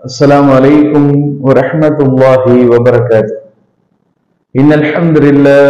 السلام عليكم ورحمة الله وبركاته إن الحمد لله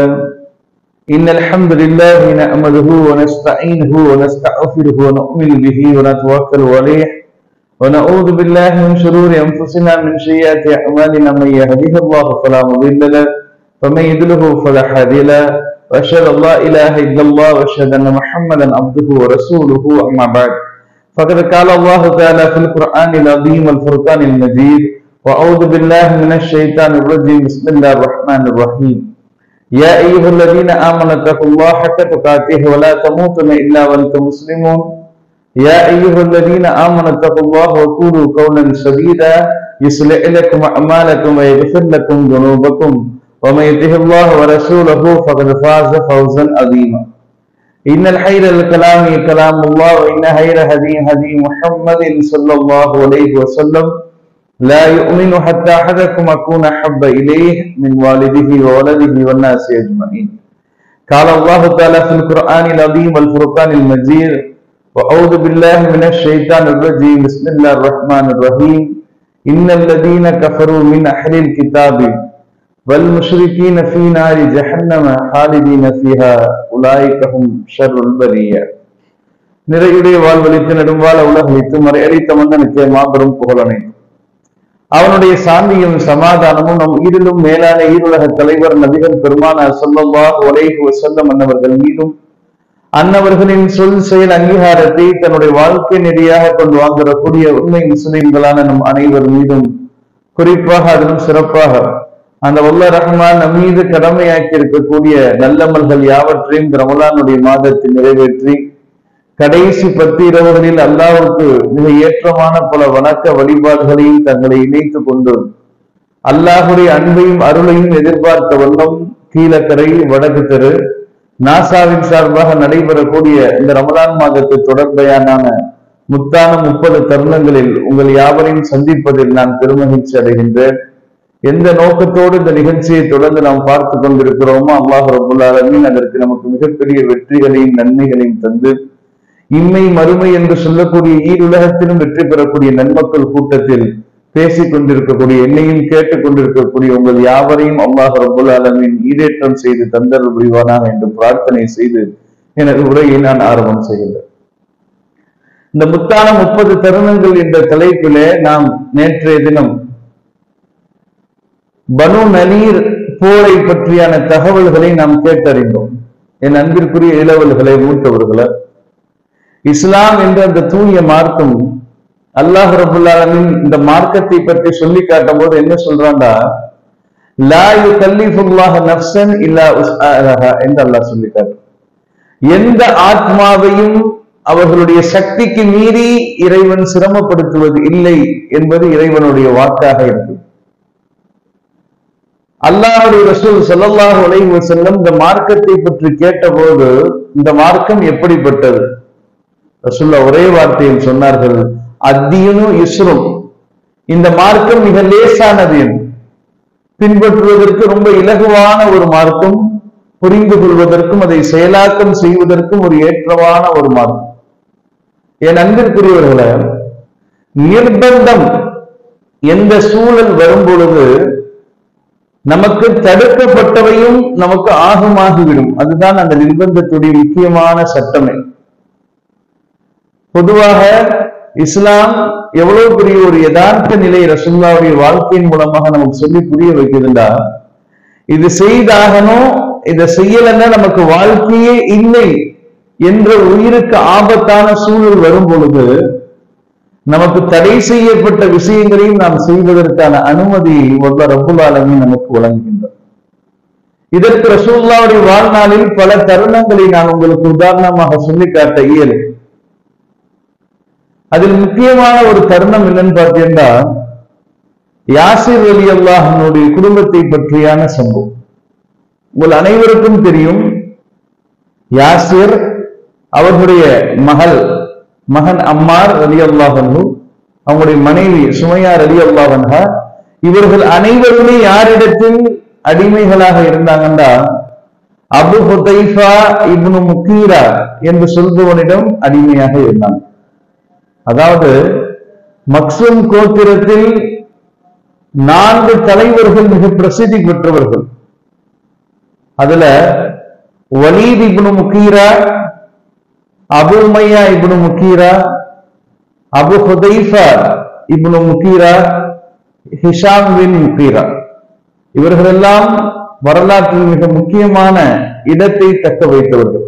إن الحمد لله نحمده ونستعينه ونستغفره ونؤمن به ونتوكل عليه ونعوذ بالله من شرور أنفسنا من سيئات أعمالنا من يهده الله فلا مضل له ومن يضلله فلا هادي له وأشهد أن لا إله إلا الله وأشهد أن محمدا عبده ورسوله أما بعد فقد قال الله تعالى في القرآن العظيم والفرقان المجيد وأعوذ بالله من الشيطان الرجيم بسم الله الرحمن الرحيم يا أيها الذين آمنوا اتقوا الله حق تقاته ولا تموتن إلا وأنتم مسلمون يا أيها الذين آمنوا اتقوا الله وقولوا قولا سديدا يصلح لكم أعمالكم ويغفر لكم ذنوبكم ومن يطع الله ورسوله فقد فاز فوزا عظيما إن الخير الكلام كلام الله وإن خير هدي هدي محمد صلى الله عليه وسلم لا يؤمن حتى أحدكم أكون أحب إليه من والده وولده والناس أجمعين قال الله تعالى في القرآن العظيم والفرقان المجيد وأعوذ بالله من الشيطان الرجيم بسم الله الرحمن الرحيم إن الذين كفروا من أهل الكتاب والمشركين في نار جهنم خالدين فيها أولئك هم شر البرية நிறையுடைய வாழ்வழித்து நெடும்பால உலகளித்து மறையடித்த மன்னனுக்கு மாபெரும் புகழனை அவனுடைய சாந்தியும் சமாதானமும் நம் ஈரிலும் மேலான ஈருலக தலைவர் நபிகள் பெருமானார் சொல்லல்லாஹ் உலகு வசல்லம் அன்னவர்கள் மீதும் அன்னவர்களின் சொல் செயல் அங்கீகாரத்தை தன்னுடைய வாழ்க்கை நெறியாக கொண்டு வாழ்ந்திடக்கூடிய உண்மை முஸ்லிம்களான நம் அனைவர் மீதும் குறிப்பாக அதிலும் சிறப்பாக அந்த உள்ள ரஹ்மான் நம் மீது கடமையாக்கி இருக்கக்கூடிய நல்லமல்கள் யாவற்றையும் இந்த ரமலானுடைய மாதத்தில் நிறைவேற்றி கடைசி பத்து இரவுகளில் அல்லாவுக்கு மிக ஏற்றமான பல வணக்க வழிபாடுகளையும் தங்களை இணைத்துக் கொண்டு அல்லாஹுடைய அன்பையும் அருளையும் எதிர்பார்த்த வண்ணம் கீழக்கரை வடக்கு தெரு நாசாவின் சார்பாக நடைபெறக்கூடிய இந்த ரமலான் மாதத்தை தொடர்பையானான முத்தான முப்பது தருணங்களில் உங்கள் யாவரையும் சந்திப்பதில் நான் பெருமகிழ்ச்சி அடைகின்றேன் எந்த நோக்கத்தோடு இந்த நிகழ்ச்சியை தொடர்ந்து நாம் பார்த்து கொண்டிருக்கிறோமோ அல்லாஹ் ரபுல் ஆலமீன் அதற்கு நமக்கு மிகப்பெரிய வெற்றிகளையும் நன்மைகளையும் தந்து இம்மை மறுமை என்று சொல்லக்கூடிய ஈருலகத்திலும் வெற்றி பெறக்கூடிய நன்மக்கள் கூட்டத்தில் பேசிக் கொண்டிருக்கக்கூடிய என்னையும் கேட்டுக் கொண்டிருக்கக்கூடிய உங்கள் யாவரையும் அல்லாஹ் ரபுல் ஆலமின் ஈடேற்றம் செய்து தந்தல் புரிவானாக என்று பிரார்த்தனை செய்து எனது உரையை நான் ஆரம்பம் செய்கின்றேன் இந்த முத்தான முப்பது தருணங்கள் என்ற தலைப்பிலே நாம் நேற்றைய தினம் பனு நலீர் போரை பற்றியான தகவல்களை நாம் கேட்டறிந்தோம் என் அன்பிற்குரிய இளவல்களை மூத்தவர்களை இஸ்லாம் என்ற அந்த தூய மார்க்கம் அல்லாஹ் ரபுல்லாலமின் இந்த மார்க்கத்தை பற்றி சொல்லி காட்டும் போது என்ன சொல்றான்டா லா யு கல்லிஃபுல்லாஹ நஃப்சன் இல்லா உஸ்ஆஹா என்று அல்லாஹ் சொல்லி காட்டும் எந்த ஆத்மாவையும் அவர்களுடைய சக்திக்கு மீறி இறைவன் சிரமப்படுத்துவது இல்லை என்பது இறைவனுடைய வாக்காக இருக்கு அல்லாஹுடைய ரசூல் சொல்லல்லாஹு அலைஹி செல்லம் இந்த மார்க்கத்தை பற்றி கேட்டபோது இந்த மார்க்கம் எப்படிப்பட்டது ரசூல்லா ஒரே வார்த்தையில் சொன்னார்கள் அத்தியனு இஸ்ரும் இந்த மார்க்கம் மிக லேசானது என்று பின்பற்றுவதற்கு ரொம்ப இலகுவான ஒரு மார்க்கம் புரிந்து கொள்வதற்கும் அதை செயலாக்கம் செய்வதற்கும் ஒரு ஏற்றமான ஒரு மார்க்கம் என் அன்பிற்குரியவர்களை நிர்பந்தம் எந்த சூழல் வரும் பொழுது நமக்கு தடுக்கப்பட்டவையும் நமக்கு ஆகமாகிவிடும் அதுதான் அந்த நிர்பந்தத்துடைய முக்கியமான சட்டமே பொதுவாக இஸ்லாம் எவ்வளவு பெரிய ஒரு யதார்த்த நிலை ரசுல்லாவுடைய வாழ்க்கையின் மூலமாக நமக்கு சொல்லி புரிய வைக்கிறதுண்டா இது செய்தாகணும் இதை செய்யலைன்னா நமக்கு வாழ்க்கையே இல்லை என்ற உயிருக்கு ஆபத்தான சூழல் வரும் பொழுது நமக்கு தடை செய்யப்பட்ட விஷயங்களையும் நாம் செய்வதற்கான அனுமதி ஒவ்வொரு ரபுல்லாலமே நமக்கு வழங்குகின்றார் இதற்கு ரசூல்லாவுடைய வாழ்நாளில் பல தருணங்களை நான் உங்களுக்கு உதாரணமாக சொல்லி காட்ட இயலும் அதில் முக்கியமான ஒரு தருணம் என்னன்னு பார்த்தீங்கன்னா யாசிர் அலி அல்லாஹனுடைய குடும்பத்தை பற்றியான சம்பவம் உங்கள் அனைவருக்கும் தெரியும் யாசிர் அவர்களுடைய மகள் மகன் அம்மார் அலி அல்லாஹனு அவங்களுடைய மனைவி சுமையார் அலி அல்லாஹன்ஹா இவர்கள் அனைவருமே யாரிடத்தில் அடிமைகளாக இருந்தாங்கன்னா அபு ஹுதைஃபா இப்னு முக்கீரா என்று சொல்பவனிடம் அடிமையாக இருந்தாங்க அதாவது மக்சூம் கோத்திரத்தில் நான்கு தலைவர்கள் மிக பிரசித்தி பெற்றவர்கள் அதுல Walid ibn Mughira Abu Umayya ibn Mughira Abu Hudhaifa ibn Mughira Hisham bin Mughira இவர்களெல்லாம் வரலாற்றில் மிக முக்கியமான இடத்தை தக்க வைத்தவர்கள்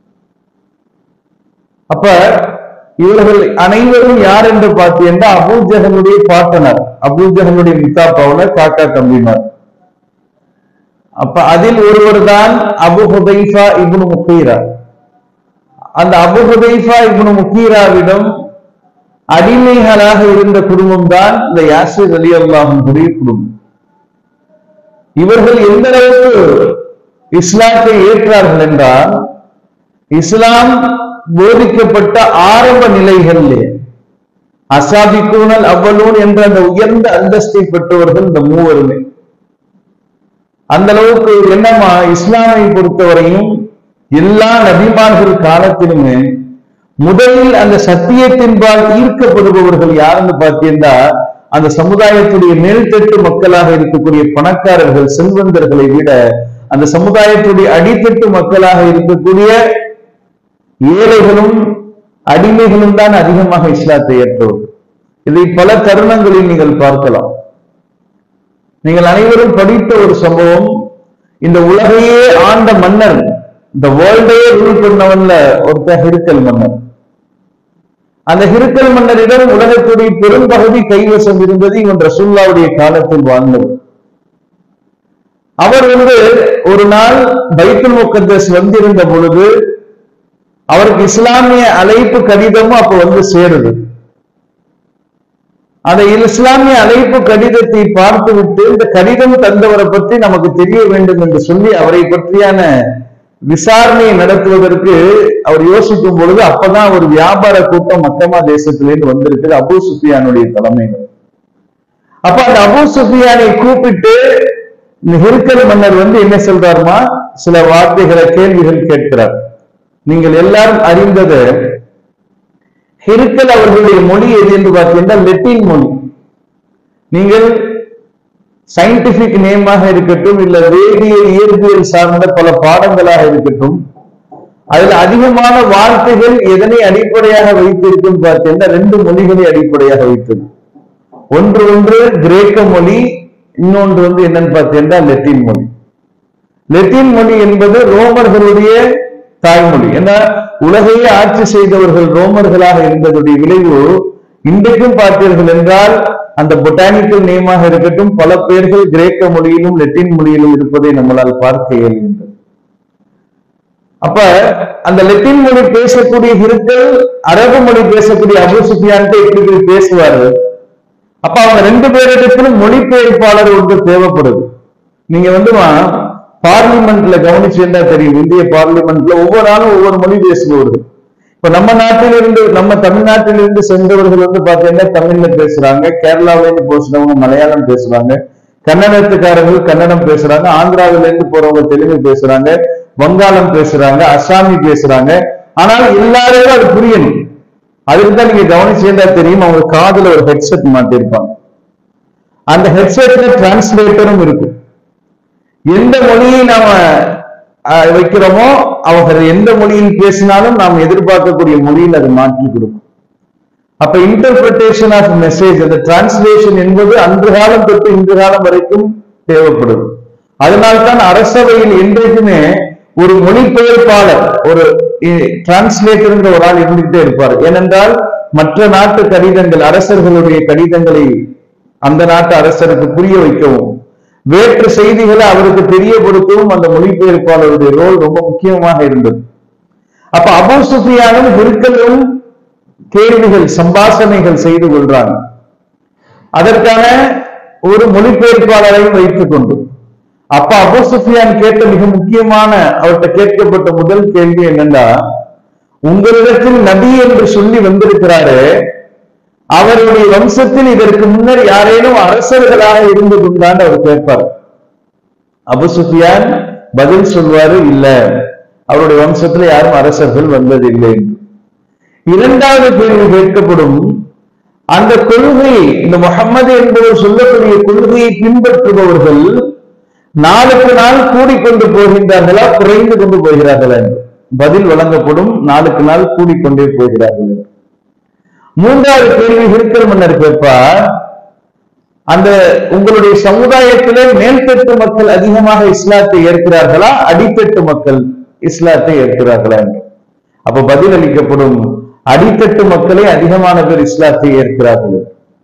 அப்ப இவர்கள் அனைவரும் யார் என்று பார்த்தீங்கன்னா அபூஜகனுடைய பாட்டனர் அபூஜகனுடைய முத்தாப்பாவுல காக்கா தம்பினார் அப்ப அதில் ஒருவர் தான் அபு ஹுதைஃபா இப்னு முக்கீரா அந்த அபு ஹுதைஃபா இப்னு முக்கீராவிடம் அடிமைகளாக இருந்த குடும்பம் தான் இந்த யாசிர் அலி அல்லாஹுடைய குடும்பம் இவர்கள் எந்த அளவுக்கு இஸ்லாத்தை ஏற்றார்கள் என்றால் இஸ்லாம் போதிக்கப்பட்ட ஆரம்ப நிலைகளிலே அசாபிக்கூனல் அவ்வளூன் என்ற அந்த உயர்ந்த அந்தஸ்தை பெற்றவர்கள் இந்த மூவருமே அந்த அளவுக்கு என்னமா இஸ்லாமை பொறுத்தவரையும் எல்லா நபிமான்கள் காலத்திலுமே முதலில் அந்த சத்தியத்தின்பால் ஈர்க்கப்படுபவர்கள் யாருன்னு பார்த்தீங்கன்னா அந்த சமுதாயத்துடைய மேல்தட்டு மக்களாக இருக்கக்கூடிய பணக்காரர்கள் செல்வந்தர்களை விட அந்த சமுதாயத்துடைய அடித்தட்டு மக்களாக இருக்கக்கூடிய ஏழைகளும் அடிமைகளும் தான் அதிகமாக இஸ்லாத்தை ஏற்றவர்கள் இதை பல தருணங்களில் நீங்கள் பார்க்கலாம் நீங்கள் அனைவரும் படித்த ஒரு சம்பவம் இந்த உலகையே ஆண்ட மன்னர் இந்த வேர்ல்டையே ரூல் பண்ணவன்ல ஒருத்தர் ஹிருக்கல் மன்னர் அந்த ஹிருக்கல் மன்னரிடம் உலகத்துடைய பெரும்பகுதி கைவசம் இருந்தது இவன் ரசூல்லாவுடைய காலத்தில் வாழ்ந்தது அவர் வந்து ஒரு நாள் பைத்துல் முக்கத்தஸ் வந்திருந்த பொழுது அவருக்கு இஸ்லாமிய அழைப்பு கடிதமும் அப்ப வந்து சேருது அந்த இஸ்லாமிய அழைப்பு கடிதத்தை பார்த்துவிட்டு இந்த கடிதம் தந்தவரை பற்றி நமக்கு தெரிய வேண்டும் என்று சொல்லி அவரை பற்றியான விசாரணையை நடத்துவதற்கு அவர் யோசிக்கும் பொழுது அப்பதான் ஒரு வியாபார கூட்டம் மக்கமா தேசத்திலிருந்து வந்திருக்குது அபு சுஃபியானுடைய தலைமையில் அப்ப அந்த அபு சுஃபியானை கூப்பிட்டு இந்த ஹிருக்கல் மன்னர் வந்து என்ன சொல்றாருமா சில வார்த்தைகளை கேள்விகள் கேட்கிறார் நீங்கள் எல்லாரும் அறிந்தது ஹிருக்கல் அவர்களுடைய மொழி எது என்று பார்த்தீங்கன்னா லெட்டின் மொழி நீங்கள் சயின்டிபிக் நேமாக இருக்கட்டும் இல்ல வேதியியல் இயற்பியல் சார்ந்த பல பாடங்களாக இருக்கட்டும் அதுல அதிகமான வார்த்தைகள் எதனை அடிப்படையாக வைத்திருக்கும் பார்த்தீங்கன்னா ரெண்டு மொழிகளை அடிப்படையாக வைத்தது ஒன்று ஒன்று கிரேக்க மொழி இன்னொன்று வந்து என்னன்னு பார்த்தீங்கன்னா லெட்டின் மொழி லெட்டின் மொழி என்பது ரோமர்களுடைய தாய்மொழி ஏன்னா உலகையே ஆட்சி செய்தவர்கள் ரோமர்களாக இருந்ததுடைய விளைவு இன்றைக்கும் பார்த்தீர்கள் என்றால் அந்த பொட்டானிக்கல் நேமாக இருக்கட்டும் பல பேர்கள் கிரேக்க மொழியிலும் லெட்டின் மொழியிலும் இருப்பதை நம்மளால் பார்க்க இயல்கின்றது அப்ப அந்த லெட்டின் மொழி பேசக்கூடிய ஹிருக்கள் அரபு மொழி பேசக்கூடிய அபு சுஃபியான்ட்டு எப்படி போய் பேசுவாரு அப்ப அவங்க ரெண்டு பேரிடத்திலும் மொழிபெயர்ப்பாளர் ஒன்று தேவைப்படுது நீங்க வந்து பார்லிமெண்ட்ல கவனிச்சு என்ன தெரியும் இந்திய பார்லிமெண்ட்ல ஒவ்வொரு நாளும் ஒவ்வொரு மொழி பேசுபவர்கள் இப்ப நம்ம நாட்டிலிருந்து நம்ம தமிழ்நாட்டிலிருந்து சென்றவர்கள் வந்து பாத்தீங்கன்னா தமிழ்ல பேசுறாங்க கேரளாவில இருந்து பேசுறவங்க மலையாளம் பேசுறாங்க கன்னடத்துக்காரர்கள் கன்னடம் பேசுறாங்க ஆந்திராவில இருந்து போறவங்க தெலுங்கு பேசுறாங்க வங்காளம் பேசுறாங்க அசாமி பேசுறாங்க ஆனால் எல்லாருக்கும் அது புரியணும் அதுக்கு தான் நீங்க கவனிச்சேந்தா தெரியும் அவங்க காதுல ஒரு ஹெட்செட் மாட்டிருப்பாங்க அந்த ஹெட்செட்ல டிரான்ஸ்லேட்டரும் இருக்கு எந்த மொழியை நாம அஹ், வைக்கிறோமோ அவங்க எந்த மொழியில் பேசினாலும் நாம் எதிர்பார்க்கக்கூடிய மொழியில் அது மாற்றி கொடுக்கும் அப்ப இன்டர்பிரிட்டேஷன் ஆஃப் மெசேஜ் அந்த டிரான்ஸ்லேஷன் என்பது அன்று காலம் தொட்டு இன்று காலம் வரைக்கும் தேவைப்படுது அதனால்தான் அரசவையில் என்றைக்குமே ஒரு மொழிபெயர்ப்பாளர் ஒரு டிரான்ஸ்லேட்டர்ங்கிற ஒரு ஆள் இருந்துகிட்டே இருப்பார் ஏனென்றால் மற்ற நாட்டு கடிதங்கள் அரசர்களுடைய கடிதங்களை அந்த நாட்டு அரசருக்கு புரிய வைக்கவும் வேற்று செய்திகளை அவருக்கு தெரியப்படுத்தவும் அந்த மொழிபெயர்ப்பாளருடைய ரோல் ரொம்ப முக்கியமாக இருந்தது அப்ப அபூ சுஃபியானும் ஹிருக்கலும் கேள்விகள் சம்பாஷணைகள் செய்து கொள்றாங்க அதற்கான ஒரு மொழிபெயர்ப்பாளரையும் வைத்துக் கொண்டு அப்ப அபூ சுஃபியான் கேட்ட மிக முக்கியமான அவர்கிட்ட கேட்கப்பட்ட முதல் கேள்வி என்னன்னா உங்களிடத்தில் நபி என்று சொல்லி வந்திருக்கிறாரு அவருடைய வம்சத்தில் இதற்கு முன்னர் யாரேனும் அரசர்களாக இருந்ததுண்டான்னு அவர் கேட்பார் அபு சுஃபியான் பதில் சொல்வாரு இல்ல அவருடைய வம்சத்துல யாரும் அரசர்கள் வந்ததில்லை என்று இரண்டாவது கேள்வி கேட்கப்படும் அந்த கொள்கை இந்த முகம்மது என்பவர் சொல்லக்கூடிய கொள்கையை பின்பற்றுபவர்கள் நாளுக்கு நாள் கூடிக்கொண்டு போகின்றார்களா குறைந்து கொண்டு போகிறார்களா என்று பதில் வழங்கப்படும் நாளுக்கு நாள் கூடிக்கொண்டே போகிறார்கள் என்று. மூன்றாவது கேள்வி ஹிருக்கல் மன்னர் கேட்பார் அந்த உங்களுடைய சமுதாயத்திலே மேல்தட்டு மக்கள் அதிகமாக இஸ்லாத்தை ஏற்கிறார்களா அடித்தட்டு மக்கள் இஸ்லாத்தை ஏற்கிறார்களா என்று அப்ப பதில் அளிக்கப்படும் அடித்தட்டு மக்களே அதிகமான பேர் இஸ்லாத்தை ஏற்கிறார்கள்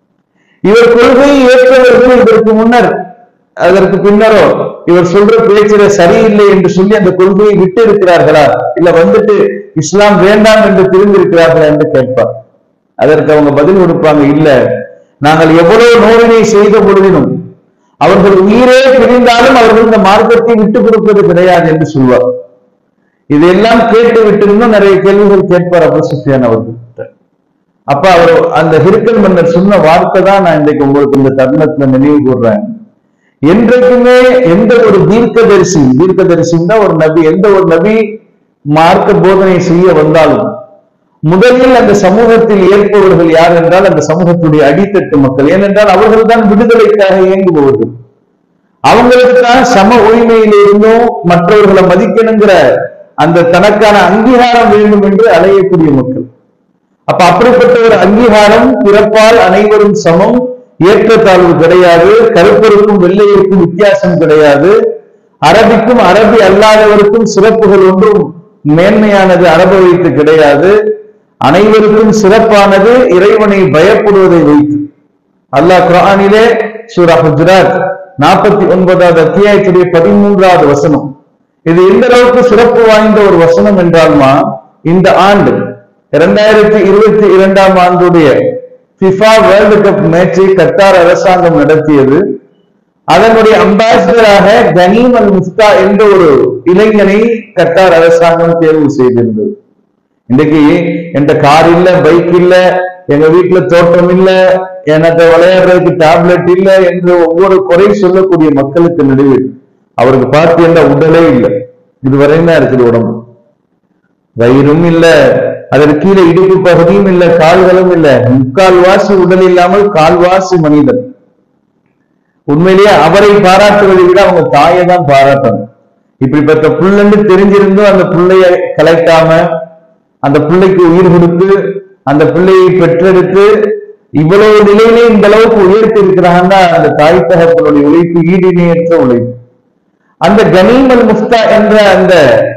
இவர் கொள்கையை ஏற்றவர்கள் இதற்கு முன்னர் அதற்கு பின்னரோ இவர் சொல்ற பேச்சில சரியில்லை என்று சொல்லி அந்த கொள்கையை விட்டு இருக்கிறார்களா இல்ல வந்துட்டு இஸ்லாம் வேண்டாம் என்று திரும்பியிருக்கிறார்களா என்று கேட்பார் அதற்கு அவங்க பதில் கொடுப்பாங்க இல்ல நாங்கள் எவ்வளவு நோவினை செய்த பொழுதினும் அவர்கள் உயிரே பிரிந்தாலும் அவர்கள் இந்த மார்க்கத்தை விட்டுக் கொடுப்பது கிடையாது என்று சொல்வார் இதெல்லாம் கேட்டு விட்டு இன்னும் நிறைய கேள்விகள் கேட்பார் அபு சுஃபியான் அவர்கள்ட்ட அப்ப அவர் அந்த ஹிருக்கல் மன்னர் சொன்ன வார்த்தை தான் நான் இன்றைக்கு உங்களுக்கு இந்த தருணத்துல நினைவு கூறுறேன் என்றைக்குமே எந்த ஒரு தீர்க்கதரிசி தீர்க்கதரிசின்னா ஒரு நபி எந்த ஒரு நபி மார்க்க போதனை செய்ய வந்தாலும் முதலில் அந்த சமூகத்தில் ஏற்பவர்கள் யார் என்றால் அந்த சமூகத்துடைய அடித்தட்டு மக்கள் ஏனென்றால் அவர்கள் தான் விடுதலைக்காக இயங்குபவர்கள் அவங்களுக்கு தான் சம உரிமையில் இருந்தும் மற்றவர்களை மதிக்கணுங்கிற அந்த தனக்கான அங்கீகாரம் வேண்டும் என்று அலையக்கூடிய மக்கள் அப்ப அப்படிப்பட்ட ஒரு அங்கீகாரம் பிறப்பால் அனைவரும் சமம் ஏற்றத்தாழ்வு கிடையாது கருப்பருக்கும் வெள்ளையருக்கும் வித்தியாசம் கிடையாது அரபிக்கும் அரபி அல்லாதவருக்கும் சிறப்புகள் ஒன்றும் மேன்மையானது அரபு வைத்து கிடையாது அனைவருக்கும் சிறப்பானது இறைவனை பயப்படுவதை வைத்து அல்லாஹ் குரானிலே சூரா ஹுஜராத் நாற்பத்தி ஒன்பதாவது அத்தியாயத்துடைய பதிமூன்றாவது வசனம் இது எந்த அளவுக்கு சிறப்பு வாய்ந்த ஒரு வசனம் என்றால்மா இந்த ஆண்டு இரண்டாயிரத்தி இருபத்தி இரண்டாம் ஆண்டுடைய ஃபிஃபா வேர்ல்டு கப் மேட்சை கத்தார் அரசாங்கம் நடத்தியது அதனுடைய அம்பாசிடராக கனீம் அல் முஃப்தா என்ற ஒரு இளைஞனை கத்தார் அரசாங்கம் தேர்வு செய்திருந்தது இன்னைக்கு என்கிட்ட கார் இல்ல பைக் இல்ல எங்க வீட்டுல தோட்டம் இல்ல எனக்கு விளையாடுறதுக்கு டேப்லெட் இல்ல என்று ஒவ்வொரு குறை சொல்லக்கூடிய மக்களுக்கு நடுவில் அவருக்கு பார்த்தீங்கன்னா உடலே இல்லை இதுவரையும் தான் இருக்குது உடம்பு வயிறும் இல்ல அதற்கு கீழே இடுப்பு பகுதியும் இல்ல கால்களும் இல்ல முக்கால்வாசி உடல் இல்லாமல் கால்வாசி மனிதன் உண்மையிலேயே அவரை பாராட்டுவதை விட அவங்க தாயை தான் பாராட்டணும் இப்படிப்பட்ட புல்லன்னு தெரிஞ்சிருந்தும் அந்த புள்ளைய கலைக்காம அந்த பிள்ளைக்கு உயிர் கொடுத்து அந்த பிள்ளையை பெற்றெடுத்து இவ்வளவு நிலையிலே இந்த அளவுக்கு உயர்த்தி இருக்கிறாங்கன்னா அந்த தாய் தகப்பனுடைய உழைப்பு ஈடிணையற்ற உழைப்பு அந்த கனீம் அல் முஃப்தா என்ற அந்த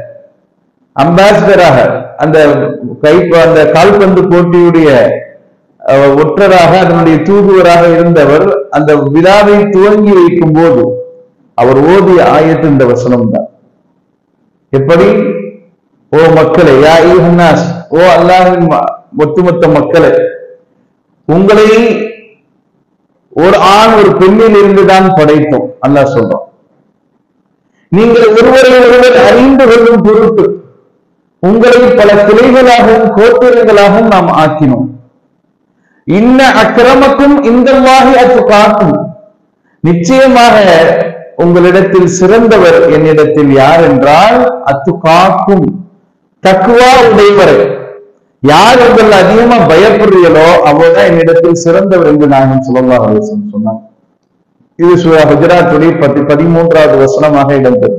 அம்பாசிடராக அந்த கை அந்த கால்பந்து போட்டியுடைய அஹ், ஒற்றராக அதனுடைய தூதுவராக இருந்தவர் அந்த விழாவை துவங்கி வைக்கும் போது அவர் ஓதிய ஆயத்து இந்த வசனம் தான் எப்படி ஓ மக்களே யா ஈஹன்னாஸ் ஓ அல்லாஹின் ம- ஒட்டுமொத்த மக்களே உங்களை ஒரு ஆண் ஒரு பெண்ணில் இருந்துதான் படைத்தோம் அல்லாஹ் சொல்றோம் நீங்கள் ஒருவரை ஒருவர் அறிந்து கொள்ளும் பொருட்டு உங்களை பல கிளைகளாகவும் கோத்திரங்களாகவும் நாம் ஆக்கினோம் இன்ன அக்கிரமக்கும் இந்த அத்து காக்கும் நிச்சயமாக உங்களிடத்தில் சிறந்தவர் என்னிடத்தில் யார் என்றால் அத்து காக்கும் தக்குவா உடையவரை யார் உங்கள் அதிகமா பயப்படுறீங்களோ அவர்தான் என்னிடத்தில் சிறந்தவர் என்று நாங்கள் சொல்லலாம் சொன்னாங்க இது சூரா குஜராத்துடைய பத்தி பதிமூன்றாவது வசனமாக இடம்பெறும்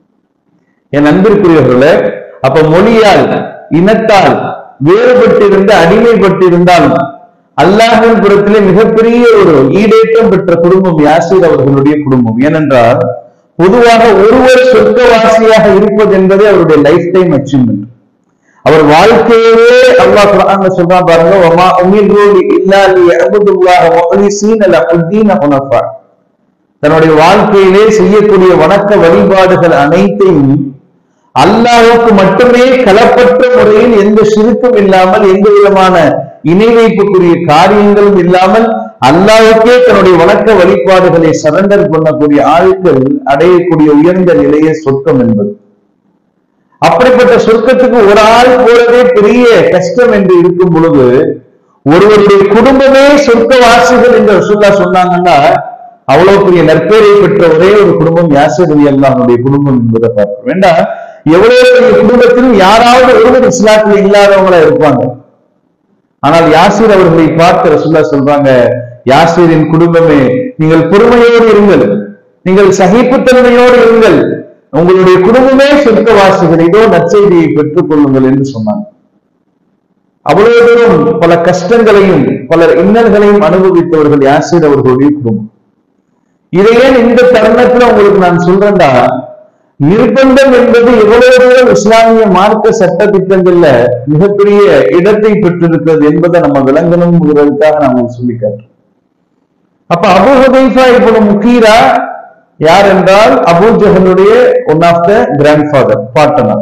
என் அன்பிற்குரியவர்களே அப்ப மொழியால் இனத்தால் வேறுபட்டிருந்த அடிமைப்பட்டிருந்தாலும் அல்லாஹின் புறத்திலே மிகப்பெரிய ஒரு ஈடேற்றம் பெற்ற குடும்பம் யாசீர் அவர்களுடைய குடும்பம் ஏனென்றால் பொதுவாக ஒருவர் சொர்க்கவாசியாக இருப்பது என்பதே அவருடைய லைஃப் டைம் அச்சீவ்மெண்ட் அவர் வாழ்க்கையே அல்லாஹ் குர்ஆன்ல சொல்றான் பாருங்க வமா உமிரு இல்லா லியஅபுதுல்லாஹ முஹ்லிஸீன லஹுத்தீன ஹுனஃபா தன்னுடைய வாழ்க்கையிலே செய்யக்கூடிய வணக்க வழிபாடுகள் அனைத்தையும் அல்லாஹ்வுக்கு மட்டுமே கலப்பற்ற முறையில் எந்த சிறுக்கும் இல்லாமல் எந்த விதமான இணை வைப்புக்குரிய காரியங்களும் இல்லாமல் அல்லாஹ்வுக்கே தன்னுடைய வணக்க வழிபாடுகளை சரண்டர் பண்ணக்கூடிய ஆட்கள் அடையக்கூடிய உயர்ந்த நிலையே சொர்க்கம் என்பது அப்படிப்பட்ட சொர்க்கத்துக்கு ஒரு ஆள் போறதே பெரிய கஷ்டம் என்று இருக்கும் பொழுது ஒருவருடைய குடும்பமே சொர்க்கவாசிகள் என்று ரசூல்லா சொன்னாங்கன்னா அவ்வளவு பெரிய நற்பெயரை பெற்ற ஒரே ஒரு குடும்பம் யாசர் அலி அல்லாஹ்வுடைய குடும்பம் என்பதை பார்க்கிறோம் வேண்டாம் எவ்வளவு பெரிய குடும்பத்திலும் யாராவது ஒருவர் இஸ்லாத்தில் இல்லாதவங்களா இருப்பாங்க ஆனால் யாசிர் அவர்களை பார்த்து ரசுல்லா சொல்றாங்க யாசிரின் குடும்பமே நீங்கள் பொறுமையோடு இருங்கள் நீங்கள் சகிப்புத்தன்மையோடு இருங்கள் உங்களுடைய குடும்பமே சொர்க்கவாசிகள் இதோ நற்செய்தியை பெற்றுக் கொள்ளுங்கள் என்று சொன்னாங்க அவ்வளவு தூரம் பல கஷ்டங்களையும் பல இன்னல்களையும் அனுபவித்தவர்கள் யாசிர் அவர்களுடைய குடும்பம் இதை ஏன் இந்த தருணத்துல உங்களுக்கு நான் சொல்றேன்டா நிர்பந்தம் என்பது எவ்வளவு தூரம் இஸ்லாமிய மார்க்க சட்ட திட்டங்கள்ல மிகப்பெரிய இடத்தை பெற்றிருக்கிறது என்பதை நம்ம விளங்கணுங்கிறதுக்காக நான் சொல்லி காட்டுறோம் அப்ப அபு ஹுதைஃபா இப்ப முக்கீரா யார் என்றால் அபு ஜஹலுடைய one of the grandfather பாட்டனர்